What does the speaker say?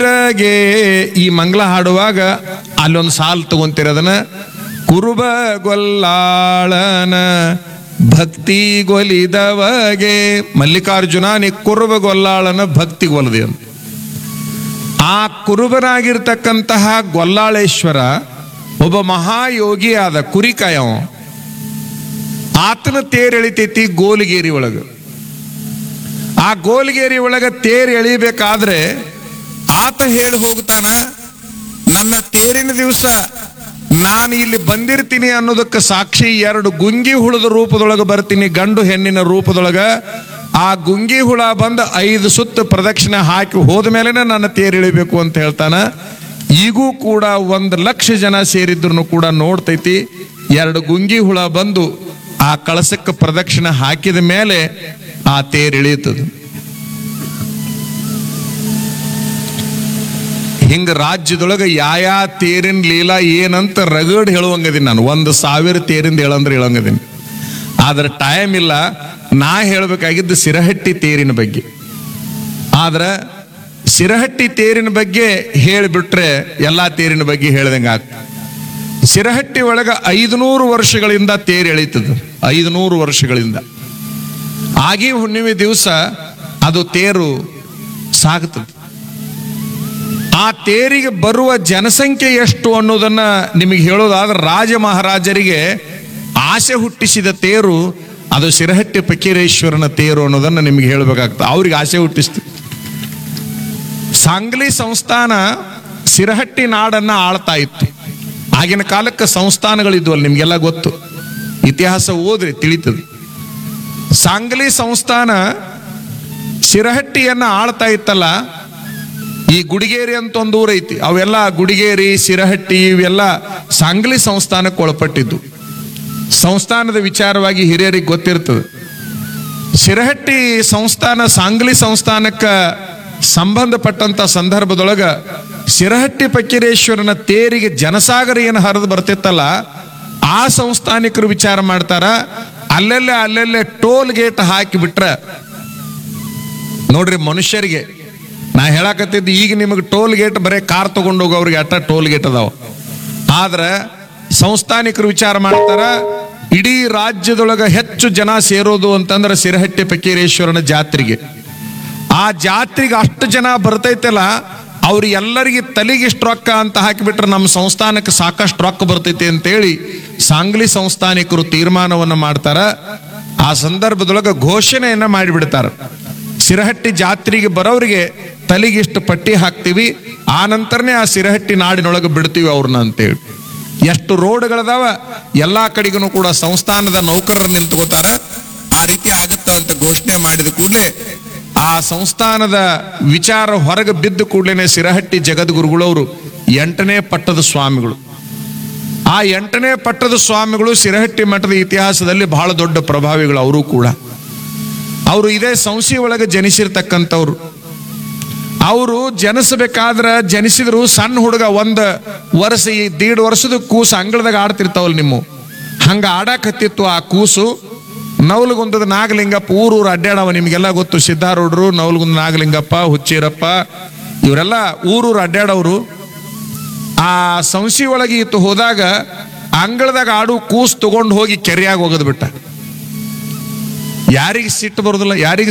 ನೆಟ್ಟಗೆ ಈ ಮಂಗಳ ಹಾಡುವಾಗ ಅಲ್ಲೊಂದು ಸಾಲು ತಗೊಂತೀರ ಅದನ್ನ ಕುರುಬ ಗೊಲ್ಲಾಳನ ಭಕ್ತಿ ಗೊಲಿದವಗೆ ಮಲ್ಲಿಕಾರ್ಜುನ ನೀ ಕುರುಬ ಗೊಲ್ಲಾಳನ ಭಕ್ತಿ ಗೊಲದೆ ಅಂತ ಆ ಕುರುಬನಾಗಿರ್ತಕ್ಕಂತಹ ಗೊಲ್ಲಾಳೇಶ್ವರ ಒಬ್ಬ ಮಹಾಯೋಗಿ ಆದ ಕುರಿಕಾಯವ ಆತನ ತೇರ್ ಎಳಿತೈತಿ ಗೋಲಿಗೇರಿ ಒಳಗ ಆ ಗೋಲಿಗೇರಿ ಒಳಗ ತೇರ್ ಎಳಿಬೇಕಾದ್ರೆ ಆತ ಹೇಳಿ ಹೋಗ್ತಾನ ನನ್ನ ತೇರಿನ ದಿವಸ ನಾನು ಇಲ್ಲಿ ಬಂದಿರ್ತೀನಿ ಅನ್ನೋದಕ್ಕೆ ಸಾಕ್ಷಿ ಎರಡು ಗುಂಗಿ ಹುಳದ ರೂಪದೊಳಗೆ ಬರ್ತೀನಿ ಗಂಡು ಹೆಣ್ಣಿನ ರೂಪದೊಳಗ ಆ ಗುಂಗಿ ಹುಳ ಬಂದು ಐದು ಸುತ್ತು ಪ್ರದಕ್ಷಿಣೆ ಹಾಕಿ ಹೋದ ಮೇಲೆನೆ ನನ್ನ ತೇರು ಇಳಿಬೇಕು ಅಂತ ಹೇಳ್ತಾನ ಈಗೂ ಕೂಡ ಒಂದು ಲಕ್ಷ ಜನ ಸೇರಿದ್ರು ಕೂಡ ನೋಡ್ತೈತಿ ಎರಡು ಗುಂಗಿ ಹುಳ ಬಂದು ಆ ಕಳಸಕ್ಕೆ ಪ್ರದಕ್ಷಿಣೆ ಹಾಕಿದ ಮೇಲೆ ಆ ತೇರು ಇಳಿಯುತ್ತದೆ ಹಿಂಗ ರಾಜ್ಯದೊಳಗೆ ಯಾಯಾ ತೇರಿನ ಲೀಲಾ ಏನಂತ ರಗಡ್ ಹೇಳುವಂಗದೀನಿ ನಾನು ಒಂದು ಸಾವಿರ ತೇರಿಂದ ಹೇಳಂದ್ರೆ ಹೇಳಂಗದೀನಿ ಆದ್ರೆ ಟೈಮ್ ಇಲ್ಲ ನಾ ಹೇಳಬೇಕಾಗಿದ್ದು ಸಿರಹಟ್ಟಿ ತೇರಿನ ಬಗ್ಗೆ ಆದ್ರೆ ಸಿರಹಟ್ಟಿ ತೇರಿನ ಬಗ್ಗೆ ಹೇಳಿಬಿಟ್ರೆ ಎಲ್ಲಾ ತೇರಿನ ಬಗ್ಗೆ ಹೇಳ್ದಂಗೆ ಆಗ್ತದೆ ಸಿರಹಟ್ಟಿ ಒಳಗ ಐದುನೂರು ವರ್ಷಗಳಿಂದ ತೇರು ಎಳೀತದೆ ಐದುನೂರು ವರ್ಷಗಳಿಂದ ಆಗಿ ಹುಣ್ಣಿಮೆ ದಿವಸ ಅದು ತೇರು ಸಾಗುತ್ತದೆ ಆ ತೇರಿಗೆ ಬರುವ ಜನಸಂಖ್ಯೆ ಎಷ್ಟು ಅನ್ನೋದನ್ನ ನಿಮಗೆ ಹೇಳೋದಾದ್ರೆ ರಾಜ ಮಹಾರಾಜರಿಗೆ ಆಸೆ ಹುಟ್ಟಿಸಿದ ತೇರು ಅದು ಸಿರಹಟ್ಟಿ ಫಕೀರೇಶ್ವರನ ತೇರು ಅನ್ನೋದನ್ನ ನಿಮಗೆ ಹೇಳಬೇಕಾಗ್ತದೆ ಅವ್ರಿಗೆ ಆಸೆ ಹುಟ್ಟಿಸ್ತು ಸಾಂಗ್ಲಿ ಸಂಸ್ಥಾನ ಸಿರಹಟ್ಟಿ ನಾಡನ್ನ ಆಳ್ತಾ ಇತ್ತು ಆಗಿನ ಕಾಲಕ್ಕೆ ಸಂಸ್ಥಾನಗಳಿದ್ವಲ್ಲ ನಿಮ್ಗೆಲ್ಲ ಗೊತ್ತು ಇತಿಹಾಸ ಓದ್ರಿ ತಿಳಿತದೆ ಸಾಂಗ್ಲಿ ಸಂಸ್ಥಾನ ಸಿರಹಟ್ಟಿಯನ್ನ ಆಳ್ತಾ ಇತ್ತಲ್ಲ ಈ ಗುಡಿಗೇರಿ ಅಂತ ಒಂದು ಊರು ಐತಿ ಅವೆಲ್ಲ ಗುಡಿಗೇರಿ ಸಿರಹಟ್ಟಿ ಇವೆಲ್ಲ ಸಾಂಗ್ಲಿ ಸಂಸ್ಥಾನಕ್ಕೆ ಒಳಪಟ್ಟಿದ್ದು ಸಂಸ್ಥಾನದ ವಿಚಾರವಾಗಿ ಹಿರಿಯರಿಗೆ ಗೊತ್ತಿರ್ತದೆ ಸಿರಹಟ್ಟಿ ಸಂಸ್ಥಾನ ಸಾಂಗ್ಲಿ ಸಂಸ್ಥಾನಕ್ಕೆ ಸಂಬಂಧಪಟ್ಟಂತ ಸಂದರ್ಭದೊಳಗ ಸಿರಹಟ್ಟಿ ಫಕೀರೇಶ್ವರನ ತೇರಿಗೆ ಜನಸಾಗರ ಏನು ಹರಿದು ಬರ್ತಿತ್ತಲ್ಲ ಆ ಸಂಸ್ಥಾನಿಕರು ವಿಚಾರ ಮಾಡ್ತಾರ ಅಲ್ಲೆಲ್ಲೇ ಅಲ್ಲೆಲ್ಲೇ ಟೋಲ್ ಗೇಟ್ ಹಾಕಿ ಬಿಟ್ರೆ ನೋಡ್ರಿ ಮನುಷ್ಯರಿಗೆ ನಾ ಹೇಳಕತ್ತಿದ್ದು ಈಗ ನಿಮಗೆ ಟೋಲ್ ಗೇಟ್ ಬರೀ ಕಾರ್ ತಗೊಂಡು ಹೋಗೋರಿಗೆ ಅಟ್ಟ ಟೋಲ್ ಗೇಟ್ ಅದಾವ ಆದ್ರೆ ಸಂಸ್ಥಾನಿಕರು ವಿಚಾರ ಮಾಡ್ತಾರ ಇಡೀ ರಾಜ್ಯದೊಳಗ ಹೆಚ್ಚು ಜನ ಸೇರೋದು ಅಂತಂದ್ರೆ ಸಿರಹಟ್ಟಿ ಫಕೀರೇಶ್ವರನ ಜಾತ್ರೆಗೆ ಆ ಜಾತ್ರೆಗೆ ಅಷ್ಟು ಜನ ಬರ್ತೈತಲ್ಲ ಅವ್ರು ಎಲ್ಲರಿಗೆ ತಲೆಗೆ ಇಷ್ಟು ರೊಕ್ಕ ಅಂತ ಹಾಕಿಬಿಟ್ರೆ ನಮ್ಮ ಸಂಸ್ಥಾನಕ್ಕೆ ಸಾಕಷ್ಟು ರೊಕ್ಕ ಬರ್ತೈತೆ ಅಂತೇಳಿ ಸಾಂಗ್ಲಿ ಸಂಸ್ಥಾನಿಕರು ತೀರ್ಮಾನವನ್ನು ಮಾಡ್ತಾರ ಆ ಸಂದರ್ಭದೊಳಗೆ ಘೋಷಣೆಯನ್ನ ಮಾಡಿಬಿಡ್ತಾರ ಸಿರಹಟ್ಟಿ ಜಾತ್ರೆಗೆ ಬರೋರಿಗೆ ತಲೆಗಿಷ್ಟು ಪಟ್ಟಿ ಹಾಕ್ತೀವಿ ಆ ನಂತರನೇ ಆ ಸಿರಹಟ್ಟಿ ನಾಡಿನೊಳಗೆ ಬಿಡ್ತೀವಿ ಅವ್ರನ್ನ ಅಂತೇಳಿ ಎಷ್ಟು ರೋಡ್ಗಳದಾವ ಎಲ್ಲಾ ಕಡೆಗೂ ಕೂಡ ಸಂಸ್ಥಾನದ ನೌಕರರು ನಿಂತ್ಕೋತಾರ ಆ ರೀತಿ ಆಗುತ್ತ ಅಂತ ಘೋಷಣೆ ಮಾಡಿದ ಕೂಡಲೇ ಆ ಸಂಸ್ಥಾನದ ವಿಚಾರ ಹೊರಗೆ ಬಿದ್ದ ಕೂಡಲೇ ಸಿರಹಟ್ಟಿ ಜಗದ್ಗುರುಗಳವರು ಎಂಟನೇ ಪಟ್ಟದ ಸ್ವಾಮಿಗಳು ಆ ಎಂಟನೇ ಪಟ್ಟದ ಸ್ವಾಮಿಗಳು ಸಿರಹಟ್ಟಿ ಮಠದ ಇತಿಹಾಸದಲ್ಲಿ ಬಹಳ ದೊಡ್ಡ ಪ್ರಭಾವಿಗಳು ಅವರು ಕೂಡ ಅವರು ಇದೇ ಸಂಸ್ಥೆ ಒಳಗೆ ಜನಿಸಿರ್ತಕ್ಕಂಥವ್ರು ಅವರು ಜನಿಸಬೇಕಾದ್ರ ಜನಿಸಿದ್ರು ಸಣ್ಣ ಹುಡುಗ ಒಂದ್ ವರ್ಷ ಈ ದೀಡ್ ವರ್ಷದ ಕೂಸು ಅಂಗಳದಾಗ ಆಡ್ತಿರ್ತಾವಲ್ ನಿಮ್ಮ ಹಂಗ ಆಡಾಕತ್ತಿತ್ತು ಆ ಕೂಸು ನವಲಗುಂದದ ನಾಗಲಿಂಗಪ್ಪ ಊರೂರು ಅಡ್ಡಾಡವ ನಿಮ್ಗೆಲ್ಲ ಗೊತ್ತು ಸಿದ್ಧಾರೂಢರು ನವಲಗುಂದ ನಾಗಲಿಂಗಪ್ಪ ಹುಚ್ಚೀರಪ್ಪ ಇವರೆಲ್ಲ ಊರೂರು ಅಡ್ಡಾಡವರು ಆ ಸಂಸ್ಥೆ ಒಳಗೆ ಇತ್ತು ಹೋದಾಗ ಅಂಗಳದಾಗ ಆಡು ಕೂಸು ತಗೊಂಡು ಹೋಗಿ ಕೆರೆಯಾಗ ಒಗದ್ ಬಿಟ್ಟ ಯಾರಿಗೆ ಸಿಟ್ಟು ಬರೋದಿಲ್ಲ ಯಾರಿಗೆ